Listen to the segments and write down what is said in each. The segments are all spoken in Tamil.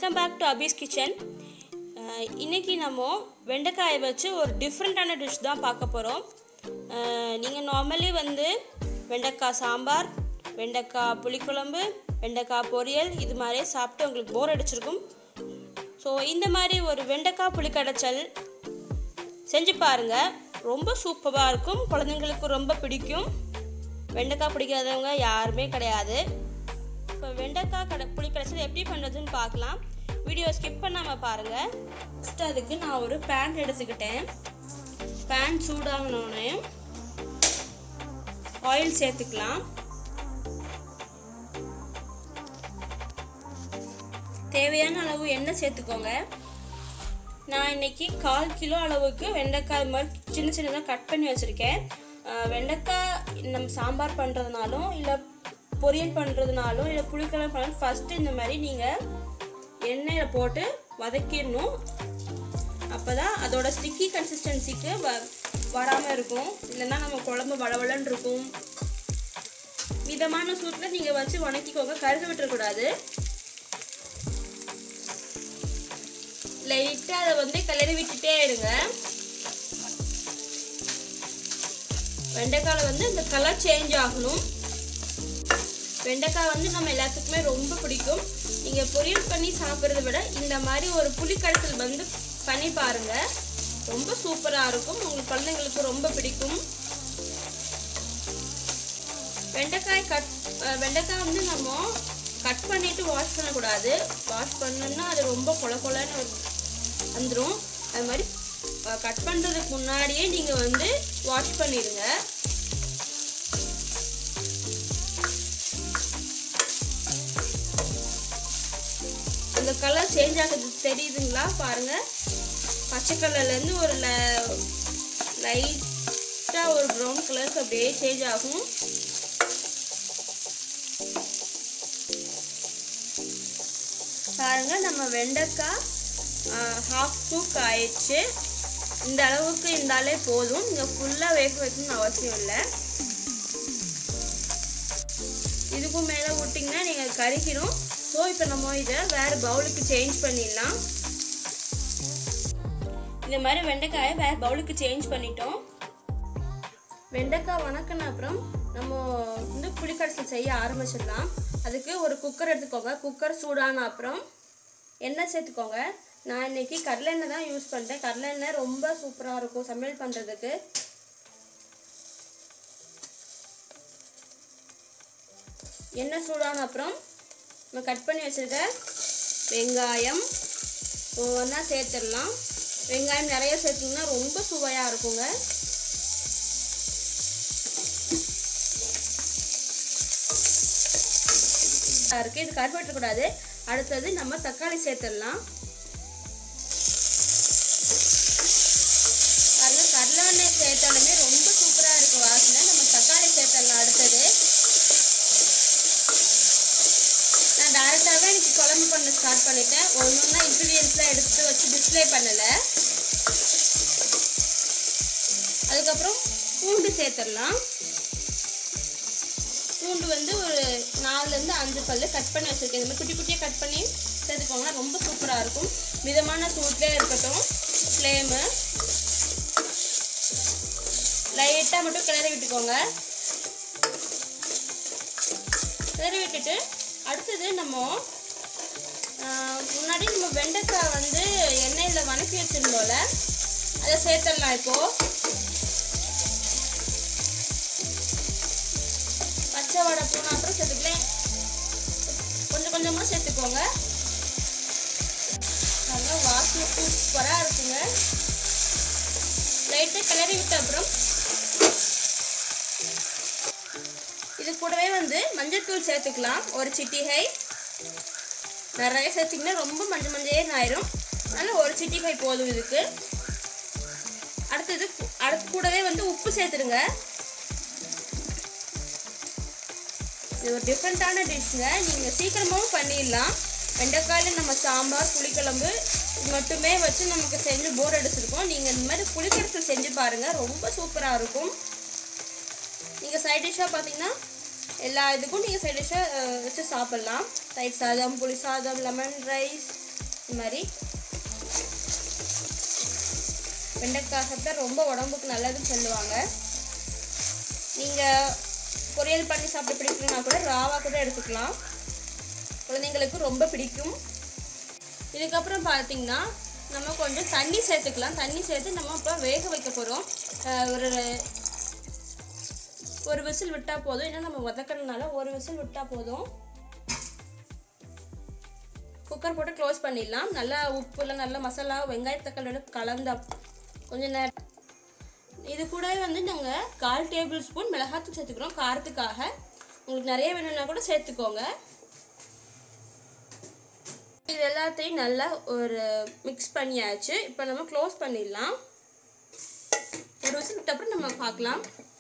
welcome back to Abi's kitchen இன்னைக்கு நம்ம வெண்டைக்காயை வச்சு ஒரு டிஃப்ரெண்ட்டான டிஷ் தான் பார்க்க போகிறோம் நீங்கள் நார்மலி வந்து வெண்டைக்காய் சாம்பார் வெண்டைக்காய் புளிக்குழம்பு வெண்டைக்காய் பொரியல் இது மாதிரி சாப்பிட்டு உங்களுக்கு போர் அடிச்சிருக்கும் ஸோ இந்த மாதிரி ஒரு வெண்டைக்காய் புளிக்கடைச்சல் செஞ்சு பாருங்கள் ரொம்ப சூப்பராக இருக்கும் குழந்தைங்களுக்கு ரொம்ப பிடிக்கும் வெண்டைக்காய் பிடிக்காதவங்க யாருமே கிடையாது இப்போ வெண்டைக்காய் கடை புளி கடைசல் எப்படி பண்ணுறதுன்னு பார்க்கலாம் வீடியோ ஸ்கிப் பண்ணாமல் பாருங்கள் ஃபஸ்ட் அதுக்கு நான் ஒரு பேன் எடுத்துக்கிட்டேன் பேன் சூடாகினோடனே ஆயில் சேர்த்துக்கலாம் தேவையான அளவு எண்ணெய் சேர்த்துக்கோங்க நான் இன்னைக்கு கால் கிலோ அளவுக்கு வெண்டைக்காய் மாதிரி சின்ன சின்னதாக கட் பண்ணி வச்சுருக்கேன் வெண்டைக்காய் நம்ம சாம்பார் பண்ணுறதுனாலும் இல்லை பொரியல் பண்ணுறதுனாலும் இல்லை புளிக்கெல்லாம் பண்ணாலும் ஃபஸ்ட்டு இந்த மாதிரி நீங்கள் எண்ணெயில் போட்டு வதக்கிடணும் அப்போ தான் அதோட ஸ்டிக்கி கன்சிஸ்டன்சிக்கு வ வராமல் இருக்கும் இல்லைன்னா நம்ம குழம்பு வளவலன்னு இருக்கும் மிதமான சூட்டில் நீங்கள் வச்சு வணக்கிக்கோங்க கருக விட்டுறக்கூடாது லைட்டாக அதை வந்து கிளறி விட்டுட்டே இருங்க வெண்டைக்காயில் வந்து இந்த கலர் சேஞ்ச் ஆகணும் வெண்டைக்காய் வந்து நம்ம எல்லாத்துக்குமே ரொம்ப பிடிக்கும் நீங்கள் பொரியல் பண்ணி சாப்பிட்றத விட இந்த மாதிரி ஒரு புளிக்கடைசல் வந்து பண்ணி பாருங்க ரொம்ப சூப்பராக இருக்கும் உங்கள் குழந்தைங்களுக்கு ரொம்ப பிடிக்கும் வெண்டைக்காய் கட் வெண்டைக்காய் வந்து நம்ம கட் பண்ணிட்டு வாஷ் பண்ணக்கூடாது வாஷ் பண்ணோம்னா அது ரொம்ப கொல கொலன்னு வந்துடும் அது மாதிரி கட் பண்ணுறதுக்கு முன்னாடியே நீங்கள் வந்து வாஷ் பண்ணிடுங்க அந்த கலர் சேஞ்ச் ஆகுது தெரியுதுங்களா பாருங்க பச்சை கலர்லேருந்து ஒரு லைட்டாக ஒரு ப்ரௌன் கலருக்கு அப்படியே சேஞ்ச் ஆகும் பாருங்க நம்ம வெண்டைக்காய் ஹாஃப் குக் ஆயிடுச்சு இந்த அளவுக்கு இருந்தாலே போதும் நீங்கள் ஃபுல்லாக வேக வைக்கணும்னு அவசியம் இல்லை இதுக்கும் மேலே விட்டிங்கன்னா நீங்கள் கருகிடும் ஸோ இப்போ நம்ம இதை வேறு பவுலுக்கு சேஞ்ச் பண்ணிடலாம் இந்த மாதிரி வெண்டைக்காயை வேறு பவுலுக்கு சேஞ்ச் பண்ணிட்டோம் வெண்டைக்காய் வணக்கின அப்புறம் நம்ம வந்து புளிக்கடைசல் செய்ய ஆரம்பிச்சிடலாம் அதுக்கு ஒரு குக்கர் எடுத்துக்கோங்க குக்கர் சூடான அப்புறம் எண்ணெய் சேர்த்துக்கோங்க நான் இன்னைக்கு கடலெண்ணெய் தான் யூஸ் பண்ணுறேன் கடலெண்ணெய் ரொம்ப சூப்பராக இருக்கும் சமையல் பண்ணுறதுக்கு எண்ணெய் சூடான அப்புறம் நம்ம கட் பண்ணி வச்சுருக்க வெங்காயம் ஒவ்வொன்றா சேர்த்துடலாம் வெங்காயம் நிறைய சேர்த்திங்கன்னா ரொம்ப சுவையாக இருக்குங்க இருக்குது இது கருப்பட்டக்கூடாது அடுத்தது நம்ம தக்காளி சேர்த்துடலாம் பாருங்க கடலை சேர்த்தாலுமே ரொம்ப சூப்பராக இருக்குது வாசனை நம்ம தக்காளி சேர்த்துடலாம் அடுத்தது நான் டேரெக்டாகவே எனக்கு குழம்பு பண்ண ஸ்டார்ட் பண்ணிட்டேன் ஒன்று ஒன்றா இன்க்ரீடியன்ஸ்லாம் எடுத்து வச்சு டிஸ்பிளே பண்ணலை அதுக்கப்புறம் பூண்டு சேர்த்துடலாம் பூண்டு வந்து ஒரு நாலுலேருந்து அஞ்சு பல் கட் பண்ணி வச்சுருக்கேன் இந்த மாதிரி குட்டி குட்டியாக கட் பண்ணி சேர்த்துக்கோங்க ரொம்ப சூப்பராக இருக்கும் மிதமான சூட்லேயே இருக்கட்டும் ஃப்ளேமு லைட்டாக மட்டும் கிளறி விட்டுக்கோங்க கிளறி விட்டுட்டு அடுத்தது நம்ம முன்னாடி நம்ம வெண்டைக்காய் வந்து எண்ணெயில் வணக்கி வச்சுருந்தோம்ல அதை சேர்த்துடலாம் இப்போது பச்சை வடை போன அப்புறம் சேர்த்துக்கலாம் கொஞ்சம் கொஞ்சமாக சேர்த்துக்கோங்க நல்லா வாசனை சூப்பராக இருக்குங்க லைட்டாக கிளறி விட்ட அப்புறம் இது கூடவே வந்து மஞ்சள்தூள் சேர்த்துக்கலாம் ஒரு சிட்டிகை நிறைய சேர்த்திங்கன்னா ரொம்ப மஞ்சள் மஞ்சளே ஆயிரும் அதனால் ஒரு சிட்டிகை போதும் இதுக்கு அடுத்தது அடுத்து கூடவே வந்து உப்பு சேர்த்துடுங்க இது ஒரு டிஃப்ரெண்ட்டான டிஷ்ஷுங்க நீங்கள் சீக்கிரமாகவும் பண்ணிடலாம் வெண்டைக்காயில் நம்ம சாம்பார் புளிக்குழம்பு இது மட்டுமே வச்சு நமக்கு செஞ்சு போர் அடிச்சிருக்கோம் நீங்கள் இந்த மாதிரி புளிக்கடைசல் செஞ்சு பாருங்கள் ரொம்ப சூப்பராக இருக்கும் நீங்கள் சைட் டிஷ்ஷாக பார்த்தீங்கன்னா எல்லா இதுக்கும் நீங்கள் சைட் டிஷ்ஷாக வச்சு சாப்பிட்லாம் தயிர் சாதம் புளி சாதம் லெமன் ரைஸ் இந்த மாதிரி வெண்டைக்காய் சாப்பிட்டா ரொம்ப உடம்புக்கு நல்லதுன்னு சொல்லுவாங்க நீங்கள் பொரியல் பண்ணி சாப்பிட பிடிக்கணும்னா கூட ராவா கூட எடுத்துக்கலாம் குழந்தைங்களுக்கு ரொம்ப பிடிக்கும் இதுக்கப்புறம் பார்த்தீங்கன்னா நம்ம கொஞ்சம் தண்ணி சேர்த்துக்கலாம் தண்ணி சேர்த்து நம்ம இப்போ வேக வைக்க போகிறோம் ஒரு ஒரு விசில் விட்டால் போதும் ஏன்னா நம்ம வதக்கறதுனால ஒரு விசில் விட்டால் போதும் குக்கர் போட்டு க்ளோஸ் பண்ணிடலாம் நல்லா உப்புல நல்லா மசாலா வெங்காய தக்காளியோட கலந்த கொஞ்சம் நேரம் இது கூடவே வந்து நாங்கள் கால் டேபிள் ஸ்பூன் மிளகாத்தூள் சேர்த்துக்கிறோம் காரத்துக்காக உங்களுக்கு நிறைய வேணும்னா கூட சேர்த்துக்கோங்க இது எல்லாத்தையும் நல்லா ஒரு மிக்ஸ் பண்ணியாச்சு இப்போ நம்ம க்ளோஸ் பண்ணிடலாம் ஒரு விசில் விட்ட அப்புறம் நம்ம பார்க்கலாம்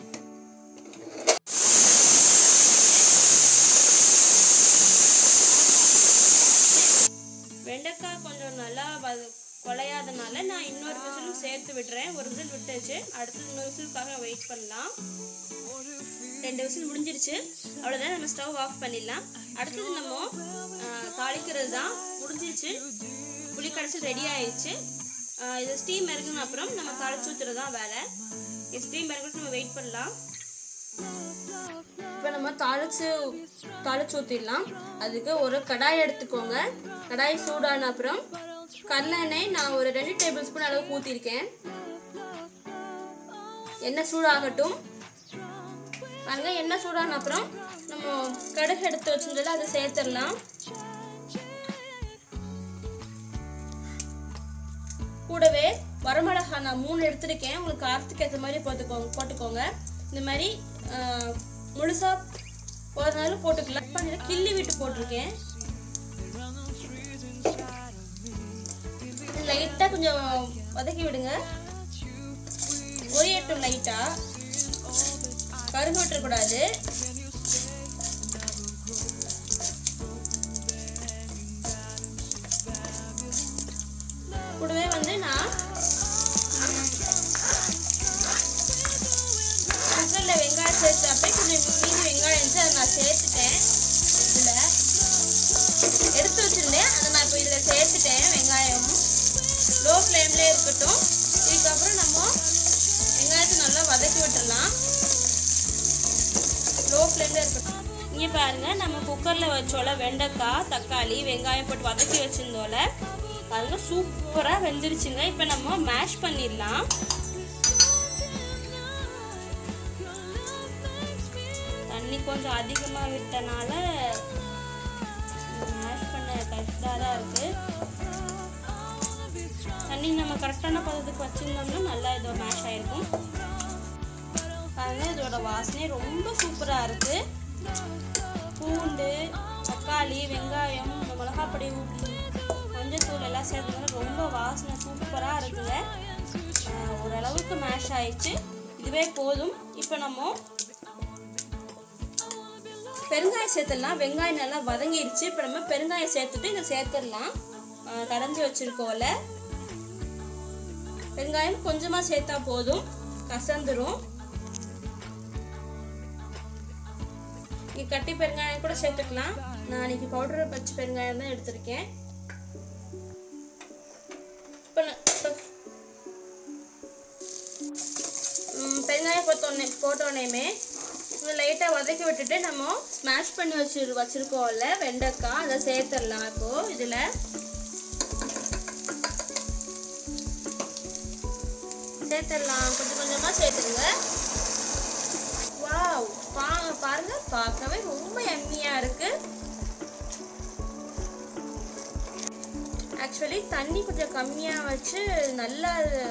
வெண்டைக்காய் கொஞ்சம் நல்லா வத குலையாதனால நான் இன்னொரு விசிலும் சேர்த்து விடுறேன் ஒரு விசில் விட்டுச்சு அடுத்தது இன்னொரு விசிலுக்காக வெயிட் பண்ணலாம் ரெண்டு விசில் முடிஞ்சிருச்சு அவ்வளோதான் நம்ம ஸ்டவ் ஆஃப் பண்ணிடலாம் அடுத்தது நம்ம ஆஹ், தாளிக்கிறது தான் முடிஞ்சிருச்சு புளி கடைசல் ரெடி ஆயிடுச்சு ஆஹ், இது ஸ்டீம் இறங்கின அப்புறம் நம்ம தாளிச்சு ஊற்றுறது தான் வேலை இது ஸ்டீம் இறங்கிட்டு நம்ம வெயிட் பண்ணலாம் இப்போ நம்ம தாளிச்சு தாளிச்சு ஊற்றிடலாம் அதுக்கு ஒரு கடாய் எடுத்துக்கோங்க கடாய் சூடான அப்புறம் கடலெண்ணெய் நான் ஒரு ரெண்டு டேபிள் ஸ்பூன் அளவுக்கு ஊற்றிருக்கேன் எண்ணெய் சூடாகட்டும் பாருங்க எண்ணெய் சூடான அப்புறம் நம்ம கடுகு எடுத்து வச்சிருந்ததில் அதை சேர்த்துடலாம் கூடவே வரமிளகா நான் மூணு எடுத்திருக்கேன் உங்களுக்கு காரத்துக்கு ஏற்ற மாதிரி போட்டுக்கோங்க போட்டுக்கோங்க இந்த மாதிரி ஆஹ், முழுசா போகிறதுனால போட்டுக்கலாம் பண்ணி கிள்ளி விட்டு போட்டிருக்கேன் லைட்டாக கொஞ்சம் வதக்கி விடுங்க பொரியட்டும் லைட்டாக கருகு விட்டுறக்கூடாது கூடவே வந்து நான் குக்கரில் வெங்காயம் சேர்த்து அப்படியே கொஞ்சம் மீதி வெங்காயம் இருந்துச்சு அதை நான் சேர்த்துட்டேன் இதில் எடுத்து வச்சிருந்தேன் அதை நான் இப்போ இதில் சேர்த்துட்டேன் வெங்காயம் லோ ஃப்ளேம்லேயே இருக்கட்டும் இதுக்கப்புறம் நம்ம வெங்காயத்தை நல்லா வதக்கி விட்டுறலாம் லோ ஃப்ளேமில் இருக்கட்டும் இங்கே பாருங்க நம்ம குக்கரில் வச்சோல வெண்டைக்காய் தக்காளி வெங்காயம் போட்டு வதக்கி வச்சிருந்தோல பாருங்க சூப்பராக வெந்துருச்சுங்க இப்போ நம்ம மேஷ் பண்ணிடலாம் தண்ணி கொஞ்சம் அதிகமாக விட்டனால மேஷ் பண்ண கஷ்டமாக தான் இருக்குது தண்ணி நம்ம கரெக்டான பதத்துக்கு வச்சிருந்தோம்னா நல்லா இதோ மேஷ் ஆயிருக்கும் பாருங்க இதோட வாசனை ரொம்ப சூப்பராக இருக்கு பூண்டு தக்காளி வெங்காயம் இந்த மிளகாப்பொடி ஊற்றி மஞ்சத்தூள் எல்லாம் சேர்த்ததுனால ரொம்ப வாசனை சூப்பராக இருக்குங்க ஆஹ் ஓரளவுக்கு மேஷ் ஆயிடுச்சு இதுவே போதும் இப்போ நம்ம பெருங்காயம் சேர்த்துடலாம் வெங்காயம் நல்லா வதங்கிடுச்சு இப்போ நம்ம பெருங்காயம் சேர்த்துட்டு இதை சேர்த்துடலாம் ஆஹ் கடைஞ்சி வச்சிருக்கோம்ல வெங்காயம் கொஞ்சமா சேர்த்தா போதும் கசந்துரும் இங்க கட்டி பெருங்காயம் கூட சேர்த்துக்கலாம் நான் இன்னைக்கு பவுடர் பச்சை பெருங்காயம் தான் எடுத்திருக்கேன் இப்போ நான் இப்போ ம், பெருங்காயம் போட்டோன்னே போட்டோன்னேமே லைட்டாக வதக்கி விட்டுட்டு நம்ம ஸ்மாஷ் பண்ணி வச்சிரு வச்சிருக்கோம்ல வெண்டைக்காய் அதை சேர்த்துடலாம் இப்போ இதில் சேர்த்துடலாம் கொஞ்சம் கொஞ்சமாக சேர்த்துருங்க வாவ் பா பாருங்க பார்க்கவே ரொம்ப எம்மியாக இருக்கு ஆக்சுவலி தண்ணி கொஞ்சம் கம்மியாக வச்சு நல்லா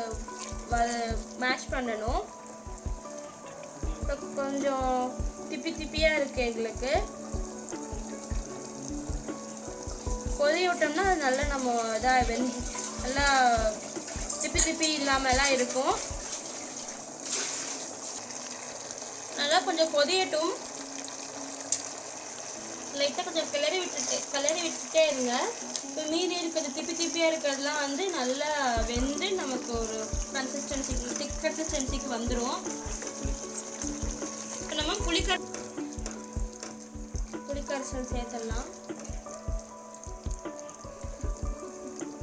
மேஷ் பண்ணணும் இப்போ கொஞ்சம் திப்பி திப்பியாக இருக்கு எங்களுக்கு கொதி விட்டோம்னா அது நல்லா நம்ம இதாக வெந் நல்லா திப்பி திப்பி இல்லாமலாம் இருக்கும் நல்லா கொஞ்சம் கொதியட்டும் லைட்டாக கொஞ்சம் கிளறி விட்டுட்டு கிளறி விட்டுட்டே இருங்க இப்போ மீதி இருக்கிறது திப்பி திப்பியாக இருக்கிறதுலாம் வந்து நல்லா வெந்து நமக்கு ஒரு கன்சிஸ்டன்சிக்கு திக் கன்சிஸ்டன்சிக்கு வந்துடும் இப்போ நம்ம புளிக்கர புளிக்கரைசல் சேர்த்துடலாம்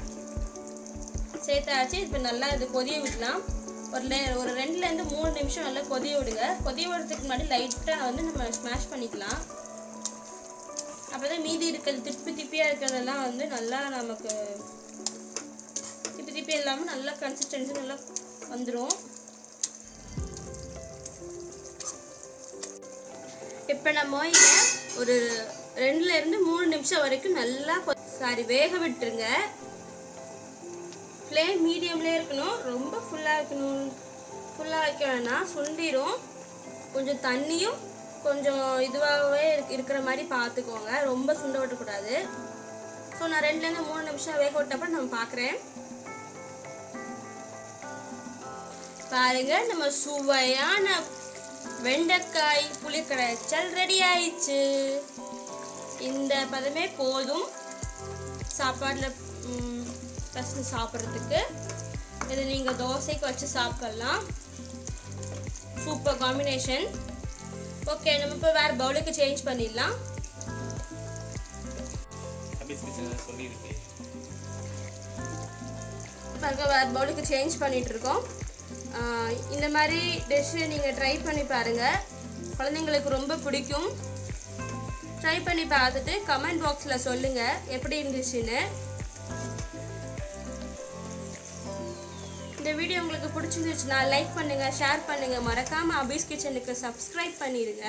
சேர்த்தாச்சு இப்போ நல்லா இது கொதிய விடலாம் ஒரு லே ஒரு ரெண்டுலேருந்து மூணு நிமிஷம் நல்லா கொதிய விடுங்க கொதிய விடுறதுக்கு முன்னாடி லைட்டாக வந்து நம்ம ஸ்மாஷ் பண்ணிக்கலாம் அப்போ தான் மீதி இருக்கிறது திப்பி திப்பியாக இருக்கிறதெல்லாம் வந்து நல்லா நமக்கு திப்பி திப்பி இல்லாமல் நல்லா கன்சிஸ்டன்சி நல்லா வந்துடும் இப்போ நம்ம இதை ஒரு ரெண்டுல இருந்து மூணு நிமிஷம் வரைக்கும் நல்லா சாரி வேக விட்டுருங்க ஃப்ளேம் மீடியம்லேயே இருக்கணும் ரொம்ப ஃபுல்லாக இருக்கணும் ஃபுல்லாக வைக்க வேணாம் சுண்டிரும் கொஞ்சம் தண்ணியும் கொஞ்சம் இதுவாகவே இருக்கிற மாதிரி பார்த்துக்கோங்க ரொம்ப சுண்ட விட்டக்கூடாது ஸோ நான் ரெண்டுலேருந்து மூணு நிமிஷம் வேக விட்டப்ப நான் பார்க்குறேன் பாருங்க நம்ம சுவையான வெண்டைக்காய் புளிக்கரைச்சல் ரெடி ஆயிடுச்சு இந்த பதமே போதும் சாப்பாட்டில் பசங்க சாப்பிட்றதுக்கு இதை நீங்கள் தோசைக்கு வச்சு சாப்பிடலாம் சூப்பர் காம்பினேஷன் ஓகே நம்ம இப்போ வேறு பவுலுக்கு சேஞ்ச் பண்ணிடலாம் ஹபீஸ் கிச்சன் சொல்லியிருக்கு பாருங்க வேறு பவுலுக்கு சேஞ்ச் பண்ணிட்டு இருக்கோம் ஆஹ் இந்த மாதிரி டிஷ்ஷு நீங்கள் ட்ரை பண்ணி பாருங்கள் குழந்தைங்களுக்கு ரொம்ப பிடிக்கும் ட்ரை பண்ணி பார்த்துட்டு கமெண்ட் பாக்ஸில் சொல்லுங்கள் எப்படி இருந்துச்சுன்னு இந்த வீடியோ உங்களுக்கு பிடிச்சிருந்துச்சுன்னா லைக் பண்ணுங்கள் ஷேர் பண்ணுங்கள் மறக்காமல் அபீஸ் கிச்சனுக்கு சப்ஸ்கிரைப் பண்ணிடுங்க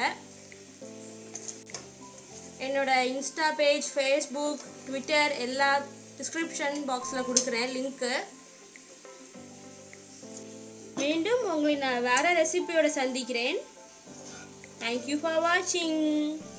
என்னோட இன்ஸ்டா பேஜ் ஃபேஸ்புக் ட்விட்டர் எல்லா டிஸ்கிரிப்ஷன் பாக்ஸில் கொடுக்குறேன் லிங்க்கு மீண்டும் உங்களை நான் வேறு ரெசிபியோட சந்திக்கிறேன் தேங்க்யூ ஃபார் வாட்சிங்